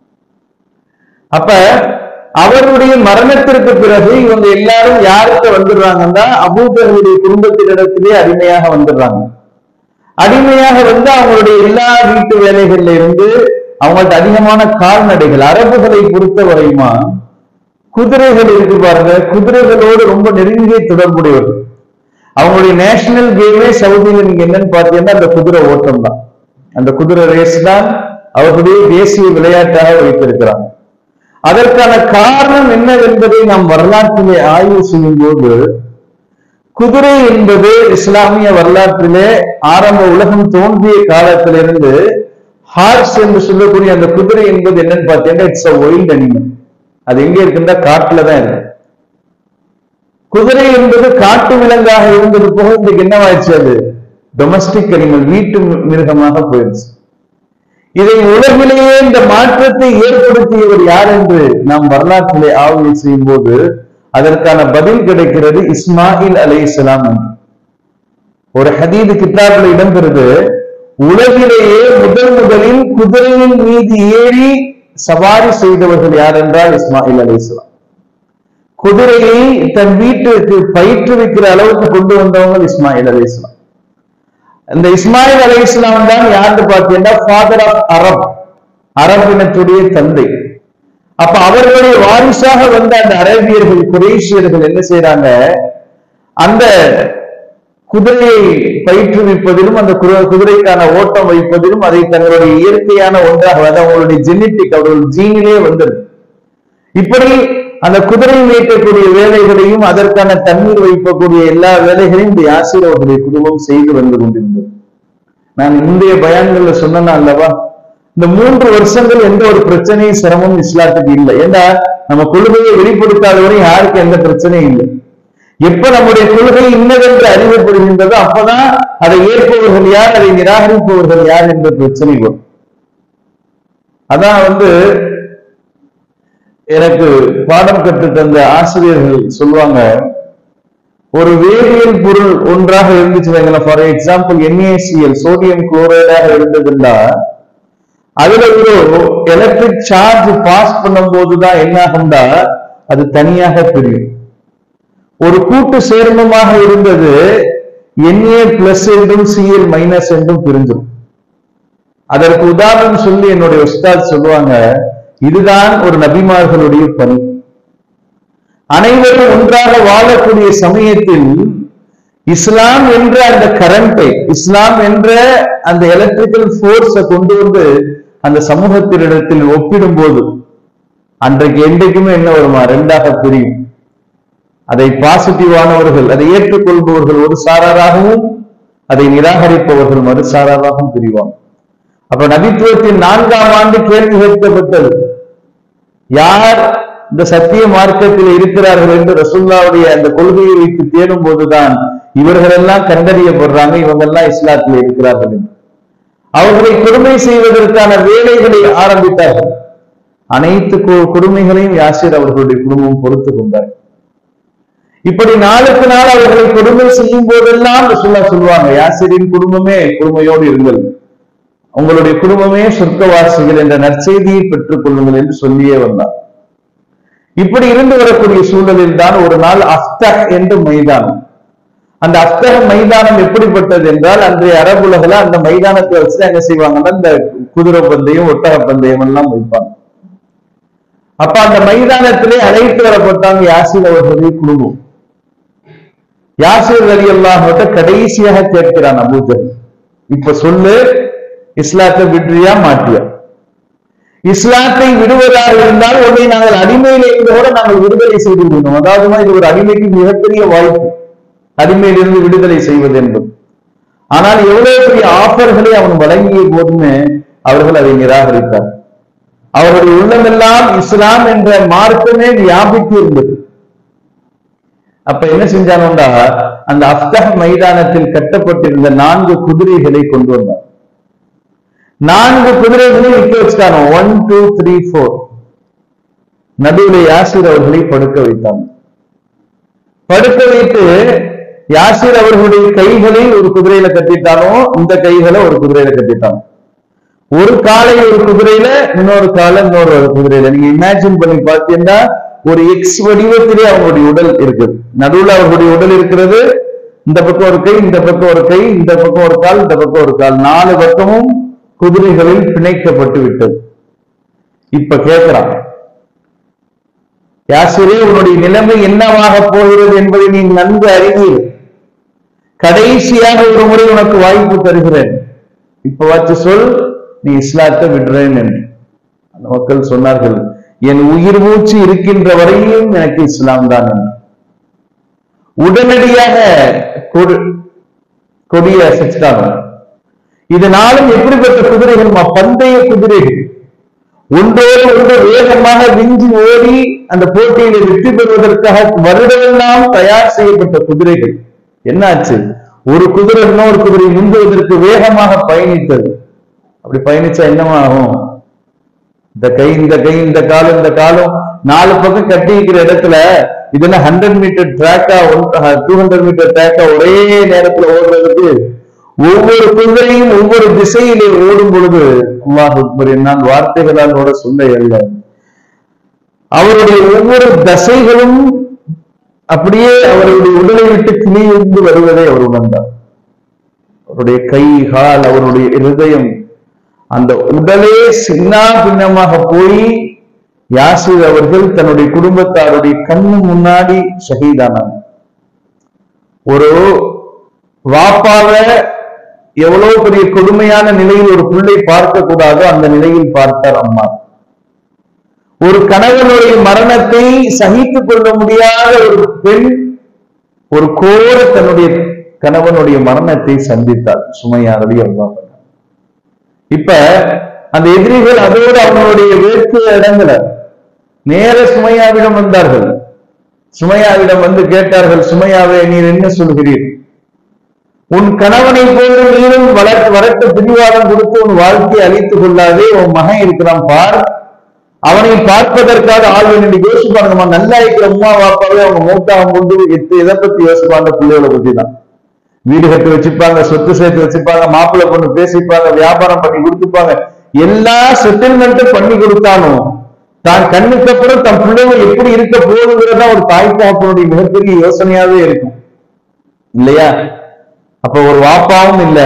அப்ப அவருடைய மரணத்திற்கு பிறகு இவங்க எல்லாரும் யாருக்கு வந்துடுறாங்கன்னா அபு ஜஹலுடைய குடும்பத்தினிடத்திலே அடிமையாக வந்துடுறாங்க அடிமையாக வந்து அவங்களுடைய எல்லா வீட்டு வேலைகள்ல இருந்து அவங்கள்ட்ட அதிகமான கால்நடைகள் அரபுகளை பொறுத்த வரையுமா குதிரைகள் இருக்கு பாருங்க குதிரைகளோடு ரொம்ப நெருங்கிய தொடர்புடையவர்கள் அவங்களுடைய நேஷனல் கேமே சவுதியில நீங்க என்னன்னு பார்த்தீங்கன்னா அந்த குதிரை ஓட்டம் தான் அந்த குதிரை ரேஸ் தான் அவர்களுடைய தேசிய விளையாட்டாக வைத்திருக்கிறாங்க அதற்கான காரணம் என்னவென்பதை நாம் வரலாற்றிலே ஆய்வு செய்யும் போது குதிரை என்பது இஸ்லாமிய வரலாற்றிலே ஆரம்ப உலகம் தோன்றிய காலத்திலிருந்து ஹார்ஸ் என்று சொல்லக்கூடிய அந்த குதிரை என்பது என்னன்னு பார்த்தீங்கன்னா இட்ஸ் அ ஒயில்ட் அனிமல் அது எங்க இருக்குன்னா காட்டுல தான் இருக்கு குதிரை என்பது காட்டு விலங்காக இருந்தது போக இன்றைக்கு என்னவாயிடுச்சு அது டொமஸ்டிக் அனிமல் வீட்டு மிருகமாக போயிடுச்சு இதை உலகிலேயே இந்த மாற்றத்தை ஏற்படுத்தியவர் யார் என்று நாம் வரலாற்றிலே ஆய்வு செய்யும் போது அதற்கான பதில் கிடைக்கிறது இஸ்மாயில் அலை இஸ்லாம் என்று ஒரு ஹதீது கித்தாபில் இடம்பெறுது உலகிலேயே முதல் முதலில் குதிரையின் மீது ஏறி சவாரி செய்தவர்கள் யார் என்றால் இஸ்மாயில் அலை இஸ்லாம் குதிரையை தன் வீட்டுக்கு பயிற்றுவிக்கிற அளவுக்கு கொண்டு வந்தவங்க இஸ்மாயில் அலை இஸ்லாம் இந்த இஸ்மாயில் அலை இஸ்லாம் தான் யாருன்னு பார்த்தீங்கன்னா ஃபாதர் ஆஃப் அரப் அரப் இனத்துடைய தந்தை அப்ப அவர்களுடைய வாரிசாக வந்த அந்த அரேபியர்கள் குரேஷியர்கள் என்ன செய்யறாங்க அந்த குதிரையை பயிற்றுவிப்பதிலும் அந்த குதிரை- குதிரைக்கான ஓட்டம் வைப்பதிலும் அதை தங்களுடைய இயற்கையான ஒன்றாக அதாவது அவங்களுடைய ஜெனட்டிக் அவர்கள் ஜீனிலே வந்தது இப்படி அந்த குதிரை மேய்க்கக்கூடிய வேலைகளையும் அதற்கான தண்ணீர் வைக்கக்கூடிய எல்லா வேலைகளையும் இந்த யாசிர் அவர்களுடைய குடும்பம் செய்து வந்து கொண்டிருந்தது நான் முந்தைய பயான்கள்ல சொன்னேன் அல்லவா இந்த மூன்று வருஷங்கள் எந்த ஒரு பிரச்சனையும் சிரமம் இஸ்லாத்துக்கு இல்லை ஏன்னா நம்ம கொள்கையை வெளிப்படுத்தாத வரை யாருக்கு எந்த பிரச்சனையும் இல்லை எப்ப நம்முடைய கொள்கை இன்னதென்று அறிவுப்படுகின்றதோ அப்பதான் அதை ஏற்பவர்கள் யார் அதை நிராகரிப்பவர்கள் யார் என்ற பிரச்சனை வரும் அதான் வந்து எனக்கு பாடம் கற்றுத் தந்த ஆசிரியர்கள் சொல்லுவாங்க ஒரு வேதியியல் பொருள் ஒன்றாக இருந்துச்சு வைங்களேன் ஃபார் எக்ஸாம்பிள் NaCl சோடியம் குளோரைடாக இருந்ததுன்னா அதுல ஒரு எலக்ட்ரிக் சார்ஜ் பாஸ் பண்ணும் போதுதான் என்ன ஆகும்டா அது தனியாக பிரியும் ஒரு கூட்டு சேர்மமாக இருந்தது Na பிளஸ் என்றும் Cl மைனஸ் என்றும் பிரிஞ்சிடும் அதற்கு உதாரணம் சொல்லி என்னுடைய உஸ்தாத் சொல்லுவாங்க இதுதான் ஒரு நபிமார்களுடைய பணி அனைவரும் ஒன்றாக வாழக்கூடிய சமயத்தில் இஸ்லாம் என்ற அந்த கரண்டை இஸ்லாம் என்ற அந்த எலக்ட்ரிக்கல் போர்ஸை கொண்டு வந்து அந்த சமூகத்தினிடத்தில் ஒப்பிடும் போது அன்றைக்கு என்றைக்குமே என்ன வருமா ரெண்டாக பிரியும் அதை பாசிட்டிவானவர்கள் அதை ஏற்றுக்கொள்பவர்கள் ஒரு சாராராகவும் அதை நிராகரிப்பவர்கள் மறு சாராராகவும் பிரிவாங்க அப்ப நபித்துவத்தின் நான்காம் ஆண்டு கேள்வி கேட்கப்பட்டது யார் இந்த சத்திய மார்க்கத்தில் இருக்கிறார்கள் என்று ரசூல்லாவுடைய அந்த கொள்கையை வைத்து தேடும் போதுதான் இவர்கள் எல்லாம் கண்டறியப்படுறாங்க இவங்க எல்லாம் இஸ்லாத்தில் இருக்கிறார்கள் என்று அவர்களை கொடுமை செய்வதற்கான வேலைகளை ஆரம்பித்தார்கள் அனைத்து கு- கொடுமைகளையும் யாசிர் அவர்களுடைய குடும்பம் பொறுத்து கொண்டார் இப்படி நாளுக்கு நாள் அவர்களை கொடுமை செய்யும் போதெல்லாம் ரசூல்லா சொல்லுவாங்க யாசிரின் குடும்பமே கொடுமையோடு இருங்கள் உங்களுடைய குடும்பமே சொர்க்கவாசிகள் என்ற நற்செய்தியை பெற்றுக் கொள்ளுங்கள் என்று சொல்லியே வந்தார் இப்படி இருந்து வரக்கூடிய சூழலில் தான் ஒரு நாள் அஃப்தஹ் என்று மைதானம் அந்த அஃப்தஹ் மைதானம் எப்படிப்பட்டது என்றால் அன்றைய அரபுலகில் அந்த மைதானத்தை வச்சு என்ன செய்வாங்கன்னா இந்த குதிரை பந்தயம் ஒட்டக பந்தயம் எல்லாம் வைப்பாங்க அப்ப அந்த மைதானத்திலே அழைத்து வரப்பட்டாங்க யாசிர் அவர்களுடைய குடும்பம் யாசிர் அலி அல்லாஹ்விட்ட கடைசியாக கேட்கிறான் அபூஜல் இப்ப சொல்லு இஸ்லாத்தை விட்றியா மாட்டியா இஸ்லாத்தை விடுவதாக இருந்தால் ஒன்றை நாங்கள் அடிமையில் இருந்தோட நாங்கள் விடுதலை செய்து விடுவோம் அதாவது இது ஒரு அடிமைக்கு மிகப்பெரிய வாய்ப்பு அடிமையிலிருந்து விடுதலை செய்வது என்பது ஆனால் எவ்வளவு பெரிய ஆஃபர்களை அவன் வழங்கிய போதுமே அவர்கள் அதை நிராகரித்தார் அவருடைய உள்ளமெல்லாம் இஸ்லாம் என்ற மார்க்கமே வியாபித்து இருந்தது அப்ப என்ன செஞ்சானோண்டா அந்த அப்தஹ் மைதானத்தில் கட்டப்பட்டிருந்த நான்கு குதிரைகளை கொண்டு வந்தார் நான்கு குதிரைகளையும் நிக்க வச்சுட்டானோ ஒன் டூ த்ரீ ஃபோர் நடுவில் யாசிர் அவர்களை படுக்க வைத்தாங்க படுக்க வைத்து யாசிர் அவர்களுடைய கைகளை ஒரு குதிரையில கட்டிட்டானோ இந்த கைகளை ஒரு குதிரையில கட்டிட்டானோ ஒரு காலை ஒரு குதிரையில இன்னொரு காலை இன்னொரு ஒரு குதிரையில நீங்க இமேஜின் பண்ணி பார்த்தீங்கன்னா ஒரு எக்ஸ் வடிவத்திலே அவங்களுடைய உடல் இருக்குது நடுவுல அவர்களுடைய உடல் இருக்கிறது இந்த பக்கம் ஒரு கை இந்த பக்கம் ஒரு கை இந்த பக்கம் ஒரு கால் இந்த பக்கம் ஒரு கால் நாலு பக்கமும் குதிரைகளில் பிணைக்கப்பட்டு விட்டது இப்ப கேட்கிறான் யாசிரே உன்னுடைய நிலைமை என்னவாக போகிறது என்பதை நீ நன்கு அறிவீர் கடைசியாக ஒரு முறை உனக்கு வாய்ப்பு தருகிறேன் இப்ப வச்சு சொல் நீ இஸ்லாத்தை விடுறேன் என்று அந்த மக்கள் சொன்னார்கள் என் உயிர் மூச்சு இருக்கின்ற வரையிலும் எனக்கு இஸ்லாம் தான் என்று உடனடியாக கொடு- கொடிய அசைச்சிட்டாங்க இதனாலும் எப்படிப்பட்ட குதிரைகள் பந்தய குதிரைகள் ஒன்றோடு ஒன்று வேகமாக விஞ்சி ஓடி அந்த போட்டியில வெற்றி பெறுவதற்காக வருடமெல்லாம் தயார் செய்யப்பட்ட குதிரைகள் என்னாச்சு ஒரு குதிரை இன்னொரு குதிரை முந்துவதற்கு வேகமாக பயணித்தது அப்படி பயணிச்சா என்னவாகும் இந்த கை இந்த கை இந்த காலம் இந்த காலம் நாலு பக்கம் கட்டி இருக்கிற இடத்துல இதுல ஹண்ட்ரட் மீட்டர் ட்ராக்கா டூ ஹண்ட்ரட் மீட்டர் ட்ராக்கா ஒரே நேரத்துல ஓடுறதுக்கு ஒவ்வொரு குதிரையும் ஒவ்வொரு திசையிலே ஓடும் பொழுது அல்லாஹ் அக்பர் என்னால் வார்த்தைகளால் ஓட சொல்ல அல்ல அவருடைய ஒவ்வொரு தசைகளும் அப்படியே அவருடைய உடலை விட்டு கிளியிருந்து வருவதை அவர் உணர்ந்தார் அவருடைய கை கால் அவருடைய இருதயம் அந்த உடலே சின்னா பின்னமாக போய் யாசிர் அவர்கள் தன்னுடைய குடும்பத்தாருடைய கண்ணு முன்னாடி ஷஹீதானாங்க ஒரு வாப்பாவ எவ்வளவு பெரிய கொடுமையான நிலையில் ஒரு பிள்ளை பார்க்க கூடாதோ அந்த நிலையில் பார்த்தார் அம்மா ஒரு கணவனுடைய மரணத்தை சகித்துக் கொள்ள முடியாத ஒரு பெண் ஒரு கோர தன்னுடைய கணவனுடைய மரணத்தை சந்தித்தார் சுமையானது அல்லாஹ் இப்ப அந்த எதிரிகள் அதோடு அவங்களுடைய வேட்பு இடங்கல நேர சுமையாவிடம் வந்தார்கள் சுமையாவிடம் வந்து கேட்டார்கள் சுமையாவே நீர் என்ன சொல்கிறீர் உன் கணவனை போல நீரும் வளர்த்து வரட்டு பிடிவாதம் கொடுத்து உன் வாழ்க்கையை அழித்துக் கொள்ளாதே உன் மகன் இருக்கிறான் பார் அவனை பார்ப்பதற்காக ஆள் வேண்டி யோசிப்பாங்கம்மா நல்லா இருக்கிற அம்மா வாப்பாவே அவங்க மூட்டாவும் கொண்டு எத்து எதை பத்தி யோசிப்பாங்க பிள்ளைகளை பத்தி தான் வீடு கட்டி வச்சுப்பாங்க சொத்து சேர்த்து வச்சுப்பாங்க மாப்பிள்ளை பொண்ணு பேசிப்பாங்க வியாபாரம் பண்ணி கொடுத்துப்பாங்க எல்லா செட்டில்மெண்ட்டும் பண்ணி கொடுத்தாலும் தான் கண்ணுக்கு அப்புறம் தன் பிள்ளைகள் எப்படி இருக்க போகுதுங்கிறதா ஒரு தாய் தகப்பனுடைய மிகப்பெரிய யோசனையாவே இருக்கும் இல்லையா அப்ப ஒரு வாப்பாவும் இல்ல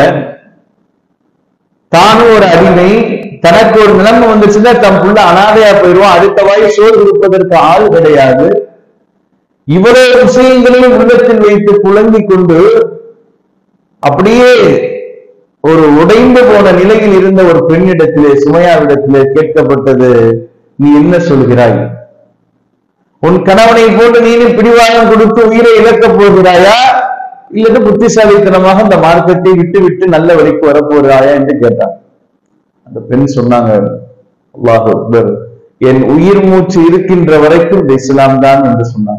தானும் ஒரு அடிமை தனக்கு ஒரு நிலைமை வந்துச்சுன்னா தன் புள்ள அனாதையா போயிடுவான் அடுத்த வாய் சோறு கொடுப்பதற்கு ஆள் கிடையாது இவ்வளவு விஷயங்களையும் உள்ளத்தில் வைத்து குழங்கிக் கொண்டு அப்படியே ஒரு உடைந்து போன நிலையில் இருந்த ஒரு பெண்ணிடத்திலே சுமையாவிடத்திலே கேட்கப்பட்டது நீ என்ன சொல்கிறாய் உன் கணவனை போட்டு நீனும் பிடிவாதம் கொடுத்து உயிரை இழக்கப் போகிறாயா இல்லது புத்திசாலித்தனமாக அந்த மார்க்கத்தை விட்டு விட்டு நல்ல வழிக்கு வரப்போகிறாயா என்று கேட்டான் அந்த பெண் சொன்னாங்க அல்லாஹ் அக்பர் என் உயிர் மூச்சு இருக்கின்ற வரைக்கும் இந்த இஸ்லாம் தான் என்று சொன்னான்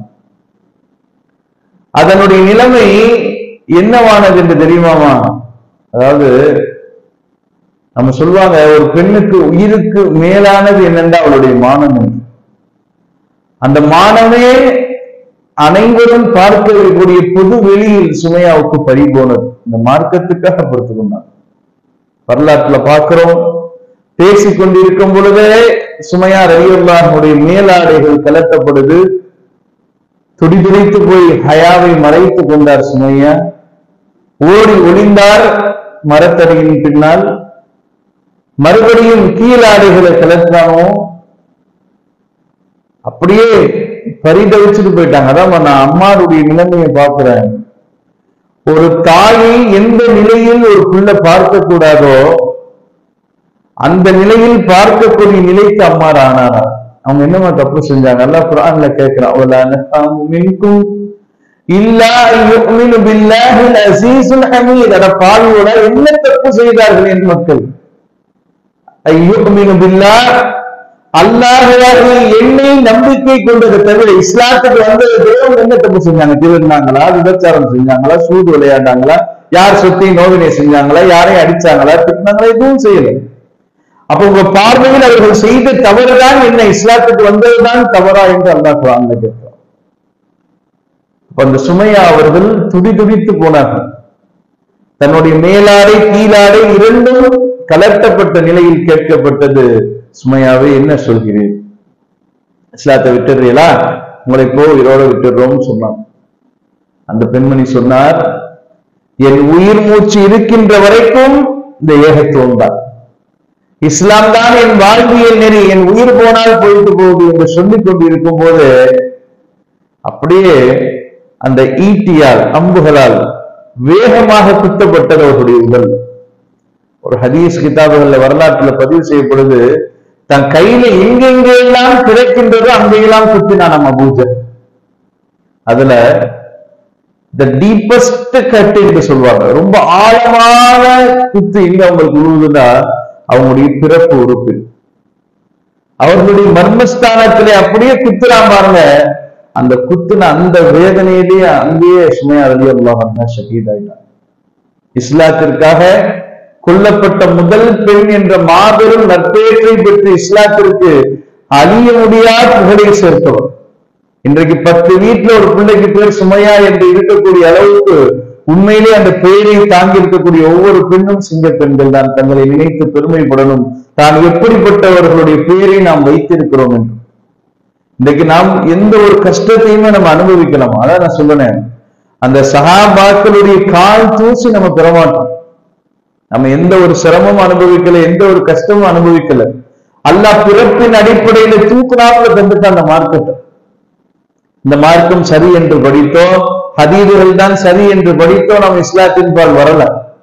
அதனுடைய நிலைமை என்னவானது என்று தெரியுமாமா அதாவது நம்ம சொல்லுவாங்க ஒரு பெண்ணுக்கு உயிருக்கு மேலானது என்னென்றா அவளுடைய மானம் என்று அந்த மானமே அனைவரும் பார்க்கக்கூடிய பொது வெளியில் சுமையாவுக்கு பறி போனது இந்த மார்க்கத்துக்காக பொறுத்து கொண்டான் வரலாற்றுல பார்க்கிறோம் பேசிக் கொண்டிருக்கும் பொழுதே சுமையா ரவியுல்லாருடைய மேலாடைகள் கலட்டப்படுது துடிதுடித்து போய் ஹயாவை மறைத்து கொண்டார் சுமையா ஓடி ஒளிந்தார் மரத்தடியின் பின்னால் மறுபடியும் கீழாடைகளை கலட்டானோ அப்படியே பரிதவிச்சுட்டு போயிட்டாங்க அதான் நான் அம்மாருடைய நிலைமையை பார்க்கிறேன் ஒரு தாயை எந்த நிலையில் ஒரு பிள்ளை பார்க்க கூடாதோ அந்த நிலையில் பார்க்கக்கூடிய நிலைக்கு அம்மார் ஆனாரா அவங்க என்னமா தப்பு செஞ்சாங்க அல்லாஹ் குர்ஆன்ல கேட்கிறான் அவலா நகாமு மின்கும் இல்லா யுமினு பில்லாஹில் அஸீஸுல் ஹமீத் அட பாவியோட என்ன தப்பு செய்தார்கள் என் மக்கள் ஐயுமினு பில்லாஹ் அல்லாஹ்வாகிய என்னை நம்பிக்கை கொண்டதை தவிர இஸ்லாத்துக்கு வந்தது தேவன் என்ன தப்பு செஞ்சாங்க திருடினாங்களா விபச்சாரம் செஞ்சாங்களா சூது விளையாண்டாங்களா யார் சொத்தை நோவினை செஞ்சாங்களா யாரையும் அடிச்சாங்களா திட்டினாங்களா எதுவும் செய்யல அப்ப உங்க பார்வையில் அவர்கள் செய்த தவறுதான் என்ன இஸ்லாத்துக்கு வந்ததுதான் தவறா என்று அல்லாஹ் குரான்ல கேட்கிறார் அப்ப அந்த சுமையா அவர்கள் துடி துடித்து போனார்கள் தன்னுடைய மேலாடை கீழாடை இரண்டும் கலர்த்தப்பட்ட நிலையில் கேட்கப்பட்டது சுமையாவே என்ன சொல்கிறேன் இஸ்லாத்தை விட்டுறீங்களா உங்களை போ உயிரோட விட்டுடுறோம்னு சொன்னான் அந்த பெண்மணி சொன்னார் என் உயிர் மூச்சு இருக்கின்ற வரைக்கும் இந்த ஏகத்துவம் தான் இஸ்லாம் தான் என் வாழ்வியல் நெறி என் உயிர் போனால் போயிட்டு போகுது என்று சொல்லிக் கொண்டு இருக்கும் போது அப்படியே அந்த ஈட்டியால் அம்புகளால் வேகமாக குத்தப்பட்டது அவர்களுடைய உடல் ஒரு ஹதீஸ் கிதாபுகள்ல வரலாற்றுல பதிவு செய்யப்படுது தன் கையில எங்கெங்கெல்லாம் கிடைக்கின்றதோ அங்கெல்லாம் குத்தினான் நம்ம பூஜை அதுல த டீப்பஸ்ட் கட் என்று சொல்லுவாங்க ரொம்ப ஆழமான குத்து எங்க அவங்களுக்கு உழுவுதுன்னா அவங்களுடைய பிறப்பு உறுப்பு அவர்களுடைய மர்மஸ்தானத்திலே அப்படியே குத்துறான் பாருங்க அந்த குத்துன அந்த வேதனையிலேயே அங்கேயே சுமையா அலி அல்லாஹ் ஷஹீத் ஆயிட்டான் இஸ்லாத்திற்காக கொல்லப்பட்ட முதல் பெண் என்ற மாபெரும் நற்பெயரை பெற்று இஸ்லாத்திற்கு அழிய முடியாத புகழை சேர்த்தவர் இன்றைக்கு பத்து வீட்டுல ஒரு பிள்ளைக்கு பேர் சுமையா என்று இருக்கக்கூடிய அளவுக்கு உண்மையிலே அந்த பெயரை தாங்கி இருக்கக்கூடிய ஒவ்வொரு பெண்ணும் சிங்க பெண்கள் தான் தங்களை நினைத்து பெருமைப்படணும் தான் எப்படிப்பட்டவர்களுடைய பெயரை நாம் வைத்திருக்கிறோம் என்று இன்றைக்கு நாம் எந்த ஒரு கஷ்டத்தையுமே நம்ம அனுபவிக்கலாம் அதான் நான் சொல்லுனேன் அந்த சகாபாக்களுடைய கால் தூசி நம்ம பெறமாட்டோம் நம்ம எந்த ஒரு சிரமமும் அனுபவிக்கல எந்த ஒரு கஷ்டமும் அனுபவிக்கல அல்லாஹ் பிறப்பின் அடிப்படையில தூக்குனாப்புல தந்துட்டு அந்த மார்க்கத்தை இந்த மார்க்கம் சரி என்று படித்தோ ஹதீதுகள் தான் சரி என்று படித்தோ நம்ம இஸ்லாத்தின் பால் வரல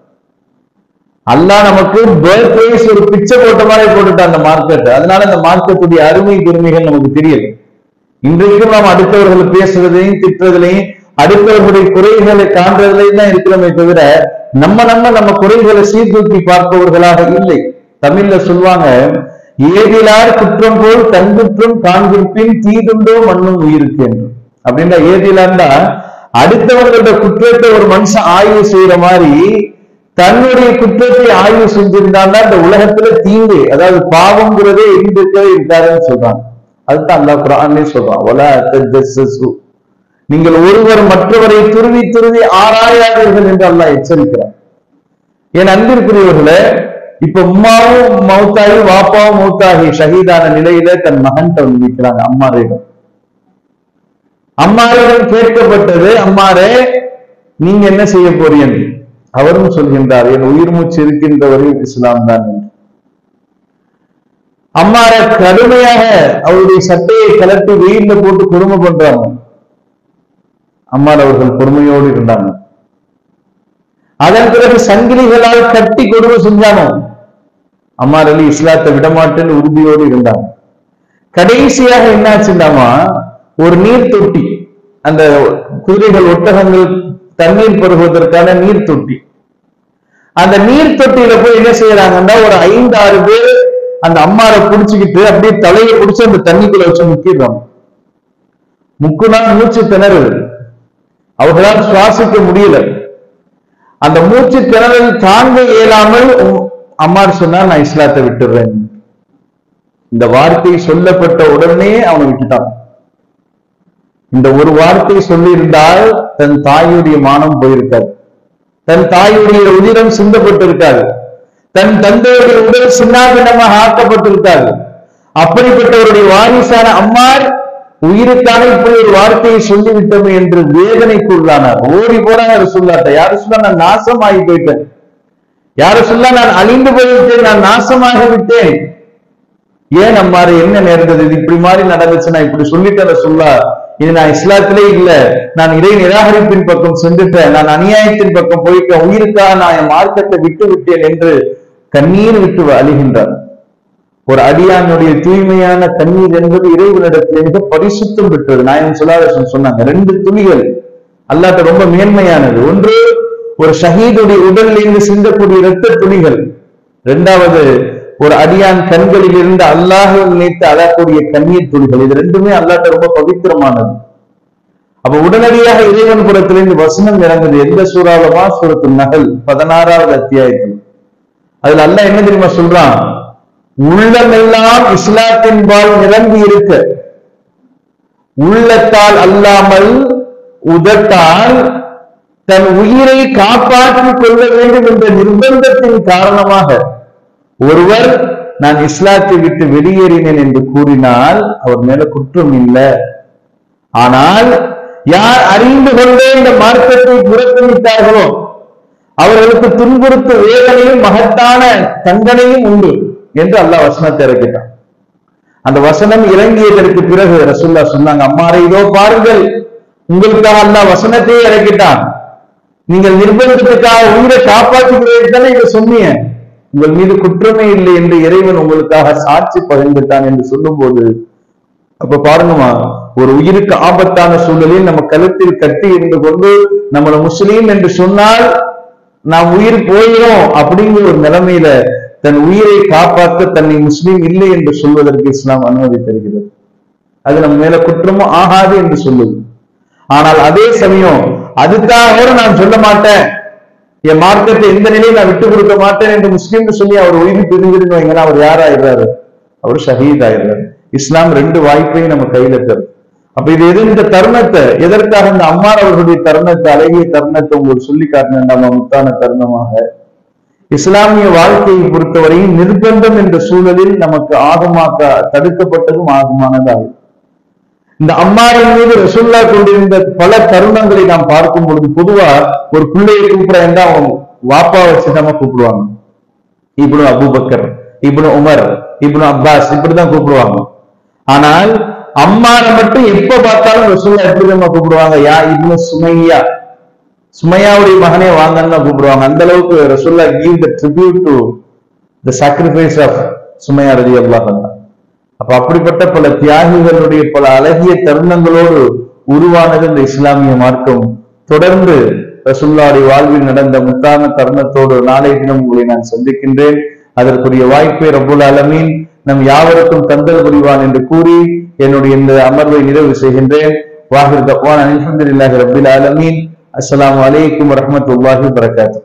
அல்லாஹ் நமக்கு பேர்த் பிரைஸ் ஒரு பிச்சை போட்ட மாதிரி போட்டுட்டான் அந்த மார்க்கெட் அதனால இந்த மார்க்கத்துடைய அருமை பெருமைகள் நமக்கு தெரியுது இன்றைக்கும் நாம் அடுத்தவர்கள் பேசுறதையும் திட்டுறதுலையும் அடுத்தவர்களுடைய குறைகளை காண்றதுலையும் தான் இருக்கிறோமே தவிர நம்ம நம்ம நம்ம குறைகளை சீர்தூக்கி பார்ப்பவர்களாக இல்லை தமிழ்ல சொல்லுவாங்க ஏதிலார் குற்றம் போல் தங்குற்றம் காண்கிற்பின் தீதுண்டோ மண்ணும் உயிருக்கு என்று அப்படின்னா ஏதிலார்னா அடுத்தவர்களோட குற்றத்தை ஒரு மனுஷன் ஆய்வு செய்யற மாதிரி தன்னுடைய குற்றத்தை ஆய்வு செஞ்சிருந்தான்னா இந்த உலகத்துல தீங்கு அதாவது பாவங்கிறதே இருந்திருக்கவே இருக்காருன்னு சொல்றாங்க அதுதான் அல்லாஹ் குரானே சொல்றான் ஒலா தஜஸ்ஸு நீங்கள் ஒருவர் மற்றவரை துருவி துருவி ஆராயாதீர்கள் என்று அல்லாஹ் எச்சரிக்கிறார் என் அன்பிற்குரியவர்களே இப்ப உம்மாவும் மௌத்தாகி வாப்பாவும் மௌத்தாகி ஷஹீதான நிலையில தன் மகன் வந்து நிற்கிறாங்க அம்மாரிடம் அம்மாரிடம் கேட்கப்பட்டது அம்மாரே நீங்க என்ன செய்ய போறீங்க அவரும் சொல்கின்றார் என் உயிர் மூச்சு இருக்கின்றவரை இஸ்லாம் தான் என்று அம்மார கடுமையாக அவருடைய சட்டையை கலட்டி வெயில்ல போட்டு கொடுமை பண்றாங்க அம்மார் அவர்கள் பொறுமையோடு இருந்தாங்க அதன் பிறகு சங்கிலிகளால் கட்டி கொடுமை செஞ்சானோ அம்மார் அலி இஸ்லாத்தை விடமாட்டேன்னு உறுதியோடு இருந்தாங்க கடைசியாக என்னாச்சுண்டாமா ஒரு நீர் தொட்டி அந்த குதிரைகள் ஒட்டகங்கள் தண்ணீர் பருகுவதற்கான நீர் தொட்டி அந்த நீர் தொட்டியில போய் என்ன செய்யறாங்கன்னா ஒரு ஐந்து ஆறு பேர் அந்த அம்மாரை புடிச்சுக்கிட்டு அப்படியே தலையை பிடிச்சு அந்த தண்ணிக்குள்ள வச்சு முக்கிடுறாங்க முக்குனா மூச்சு திணறுது அவர்களால் சுவாசிக்க முடியல அந்த மூச்சு திணறல் தாங்க இயலாமல் உம் அம்மார் சொன்னா நான் இஸ்லாத்தை விட்டுடுறேன் இந்த வார்த்தை சொல்லப்பட்ட உடனே அவனை விட்டுட்டான் இந்த ஒரு வார்த்தை சொல்லியிருந்தால் தன் தாயுடைய மானம் போயிருக்காது தன் தாயுடைய உதிரம் சிந்தப்பட்டிருக்காது தன் தந்தையுடைய உடல் சின்னாபின்னமாக ஆக்கப்பட்டிருக்காது அப்படிப்பட்டவருடைய வாரிசான அம்மார் உயிருக்கான இப்படி ஒரு வார்த்தையை சொல்லிவிட்டோமே என்று வேதனைக்குள்ளானார் ஓடி போறாங்க சொல்லாட்ட யாரு சொல்ல நான் நாசமாகி போயிட்டேன் யாரு சொல்ல நான் அழிந்து போய்விட்டேன் நான் நாசமாகி விட்டேன் ஏன் அம்மாரு என்ன நேர்ந்தது இது இப்படி மாதிரி நடந்துச்சு நான் இப்படி சொல்லிட்டேன் சொல்லா இது நான் இஸ்லாத்திலே இல்ல நான் இறை நிராகரிப்பின் பக்கம் சென்றுட்டேன் நான் அநியாயத்தின் பக்கம் போயிட்டேன் உயிருக்காக நான் என் மார்க்கத்தை விட்டு விட்டேன் என்று கண்ணீர் விட்டு அழுகின்றார் ஒரு அடியானுடைய தூய்மையான தண்ணீர் என்பது இறைவனிடத்தில் மிக பரிசுத்தம் பெற்றது நாயன் சொல்லாத சொன்னாங்க ரெண்டு துளிகள் அல்லாட்ட ரொம்ப மேன்மையானது ஒன்று ஒரு ஷஹீதுடைய உடலில் இருந்து சிந்தக்கூடிய இரத்த துளிகள் இரண்டாவது ஒரு அடியான் கண்களில் இருந்து அல்லாஹ் நினைத்து அழக்கூடிய கண்ணீர் துளிகள் இது ரெண்டுமே அல்லாட்ட ரொம்ப பவித்திரமானது அப்ப உடனடியாக இறைவன் புறத்திலிருந்து வசனம் இறங்குது எந்த சூறாவமா சூரத்து நகல் பதினாறாவது அத்தியாயத்தில் அதுல அல்லாஹ் என்ன தெரியுமா சொல்றான் உள்ளமெல்லாம் இஸ்லாத்தின்பால் நிரம்பி இருக்க உள்ளத்தால் அல்லாமல் உதட்டால் தன் உயிரை காப்பாற்றிக் கொள்ள வேண்டும் என்ற நிர்பந்தத்தின் காரணமாக ஒருவர் நான் இஸ்லாத்தை விட்டு வெளியேறினேன் என்று கூறினால் அவர் மேல குற்றம் இல்லை ஆனால் யார் அறிந்து கொண்டே இந்த மார்க்கத்தை புறக்கணித்தார்களோ அவர்களுக்கு துன்புறுத்த வேதனையும் மகத்தான தண்டனையும் உண்டு என்று அல்லாஹ் வசனத்தை இறக்கிட்டான் அந்த வசனம் இறங்கியதற்கு பிறகு ரசுல்லா சொன்னாங்க அம்மாரை இதோ பாருங்கள் உங்களுக்காக அல்லாஹ் வசனத்தையே இறக்கிட்டான் நீங்கள் நிர்பந்தத்துக்காக உயிரை காப்பாற்றுகிறீர்கள் தானே இதை சொன்னீங்க உங்கள் மீது குற்றமே இல்லை என்று இறைவன் உங்களுக்காக சாட்சி பகிர்ந்துட்டான் என்று சொல்லும்போது அப்ப பாருங்கம்மா ஒரு உயிருக்கு ஆபத்தான சூழலில் நம்ம கழுத்தில் கட்டி இருந்து கொண்டு நம்மள முஸ்லீம் என்று சொன்னால் நாம் உயிர் போயிடும் அப்படிங்கிற ஒரு நிலைமையில தன் உயிரை காப்பாற்ற தன்னை முஸ்லீம் இல்லை என்று சொல்வதற்கு இஸ்லாம் அனுமதி தருகிறது அது நம்ம மேல குற்றமும் ஆகாது என்று சொல்லுது ஆனால் அதே சமயம் அதுக்காக கூட நான் சொல்ல மாட்டேன் என் மார்க்கத்தை எந்த நிலையில் நான் விட்டு கொடுக்க மாட்டேன் என்று முஸ்லீம் சொல்லி அவர் உயிர் பிரிஞ்சிருந்து வைங்கன்னா அவர் யாராயிடுறாரு அவர் ஷஹீத் ஆயிடுறாரு இஸ்லாம் ரெண்டு வாய்ப்பையும் நம்ம கையில தரும் அப்ப இது எது இந்த தருணத்தை எதற்காக இந்த அம்மார் அவர்களுடைய தருணத்தை அழகிய தருணத்தை உங்களுக்கு சொல்லி காட்டின நம்ம முத்தான தருணமாக இஸ்லாமிய வாழ்க்கையை பொறுத்தவரையும் நிர்பந்தம் என்ற சூழலில் நமக்கு ஆகமாக்க தடுக்கப்பட்டதும் ஆகமானதாகும் இந்த அம்மாரின் மீது ரசுல்லா கொண்டிருந்த பல தருணங்களை நாம் பார்க்கும் பொழுது பொதுவா ஒரு பிள்ளையை கூப்பிடுறா அவன் வாப்பா வச்சுதான் கூப்பிடுவாங்க ibn Abu Bakr ibn Umar ibn Abbas இப்படிதான் கூப்பிடுவாங்க ஆனால் அம்மாரை மட்டும் எப்ப பார்த்தாலும் ரசூல்லா எப்படி நம்ம கூப்பிடுவாங்க யா இப்னு சுமையா சுமையாவுடைய மகனே வாங்கன்னு தான் கூப்பிடுவாங்க அந்த அளவுக்கு ரசூல்லா give the tribute to the sacrifice of Sumayya ரதி அல்லாஹ் அப்ப அப்படிப்பட்ட பல தியாகிகளுடைய பல அழகிய தருணங்களோடு உருவானது இந்த இஸ்லாமிய மார்க்கம் தொடர்ந்து ரசுல்லாவுடைய வாழ்வில் நடந்த முத்தான தருணத்தோடு நாளைய தினம் உங்களை நான் சந்திக்கின்றேன் அதற்குரிய வாய்ப்பை ரபுல் அலமீன் நம் யாவருக்கும் தந்தல் புரிவான் என்று கூறி என்னுடைய இந்த அமர்வை நிறைவு செய்கின்றேன் வாஹிர் தக்வான் அல்ஹம்துலில்லாஹி ரபில் ஆலமீன் அஸ்ஸலாமு அலைக்கும் வரஹ்மத்துல்லாஹி வரகாத்து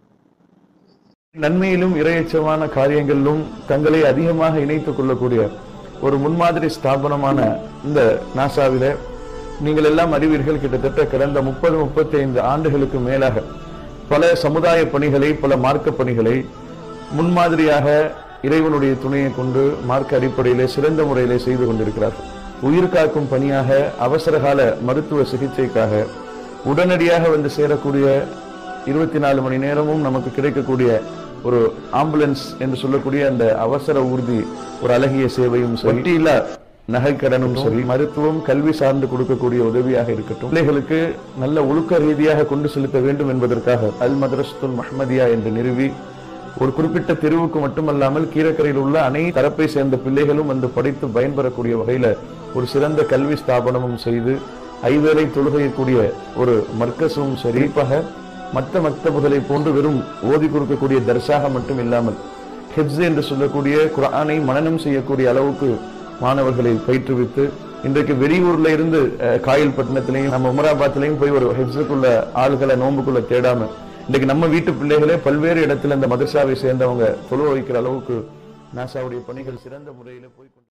நன்மையிலும் இரையச்சமான காரியங்களிலும் தங்களை அதிகமாக இணைத்துக் கொள்ளக்கூடிய ஒரு முன்மாதிரி ஸ்தாபனமான இந்த நாசாவில நீங்கள் எல்லாம் அறிவீர்கள் கிட்டத்தட்ட கடந்த முப்பது முப்பத்தி ஐந்து ஆண்டுகளுக்கு மேலாக பல சமுதாய பணிகளை பல மார்க்க பணிகளை முன்மாதிரியாக இறைவனுடைய துணையை கொண்டு மார்க்க அடிப்படையிலே சிறந்த முறையிலே செய்து கொண்டிருக்கிறார்கள் உயிர் காக்கும் பணியாக அவசரகால மருத்துவ சிகிச்சைக்காக உடனடியாக வந்து சேரக்கூடிய இருபத்தி நாலு மணி நேரமும் நமக்கு கிடைக்கக்கூடிய ஒரு ஆம்புலன்ஸ் என்று சொல்லக்கூடிய அந்த அவசர ஊர்தி ஒரு அழகிய சேவையும் சரி இல்ல நகைக்கடனும் சரி மருத்துவம் கல்வி சார்ந்து கொடுக்கக்கூடிய உதவியாக இருக்கட்டும் பிள்ளைகளுக்கு நல்ல ஒழுக்க ரீதியாக கொண்டு செலுத்த வேண்டும் என்பதற்காக அல் மதரஸ்துல் மஹ்மதியா என்று நிறுவி ஒரு குறிப்பிட்ட தெருவுக்கு மட்டுமல்லாமல் கீழக்கரையில் உள்ள அனைத்து தரப்பை சேர்ந்த பிள்ளைகளும் வந்து படித்து பயன்பெறக்கூடிய வகையில ஒரு சிறந்த கல்வி ஸ்தாபனமும் செய்து ஐவேளை தொழுகையக்கூடிய ஒரு மர்க்கஸும் சரிப்பாக மற்ற மக்தபுகளை போன்று வெறும் ஓதி கொடுக்கக்கூடிய தர்சாக மட்டும் இல்லாமல் ஹெப்ஸ் என்று சொல்லக்கூடிய குரானை மனனம் செய்யக்கூடிய அளவுக்கு மாணவர்களை பயிற்றுவித்து இன்றைக்கு வெளியூர்ல இருந்து அஹ், காயல்பட்டினத்திலையும் நம்ம உமராபாத்திலையும் போய் ஒரு ஹெப்ஸுக்குள்ள ஆளுகளை நோம்புக்குள்ள தேடாம இன்றைக்கு நம்ம வீட்டு பிள்ளைகளே பல்வேறு இடத்துல இந்த மதரசாவை சேர்ந்தவங்க தொழுவ வைக்கிற அளவுக்கு நாசாவுடைய பணிகள் சிறந்த முறையில போய் கொண்டு